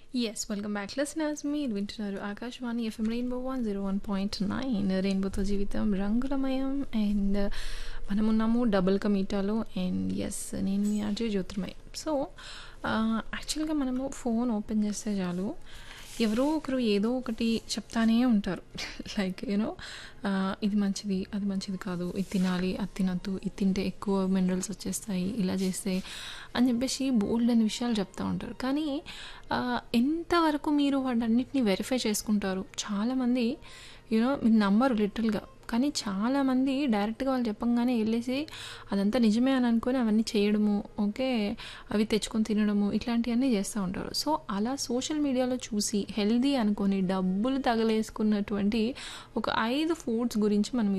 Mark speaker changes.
Speaker 1: yes welcome back listeners మీరు వింటున్నారు Akashvani FM rainbow one zero one point nine రెయిన్బోతో జీవితం రంగులమయం అండ్ మనమున్నాము డబుల్ కమీటాలో అండ్ ఎస్ నేను మీ అజయ్ జ్యోతిర్మయ్ సో యాక్చువల్గా మనము ఫోన్ ఓపెన్ చేస్తే చాలు ఎవరో ఒకరు ఏదో ఒకటి చెప్తానే ఉంటారు లైక్ యూనో ఇది మంచిది అది మంచిది కాదు ఇది తినాలి అది తినద్దు ఇది తింటే ఎక్కువ మినరల్స్ వచ్చేస్తాయి ఇలా చేస్తే అని చెప్పేసి బోల్డ్ అనే విషయాలు చెప్తూ ఉంటారు కానీ ఎంతవరకు మీరు వాటన్నిటిని వెరిఫై చేసుకుంటారు చాలామంది యూనో మీరు నమ్మరు లిటరల్గా కానీ చాలామంది డైరెక్ట్గా వాళ్ళు చెప్పంగానే వెళ్ళేసి అదంతా నిజమే అని అనుకొని అవన్నీ చేయడము ఓకే అవి తెచ్చుకొని తినడము ఇట్లాంటివన్నీ చేస్తూ ఉంటారు సో అలా సోషల్ మీడియాలో చూసి హెల్దీ అనుకొని డబ్బులు తగలేసుకున్నటువంటి ఒక ఐదు ఫుడ్స్ గురించి మనం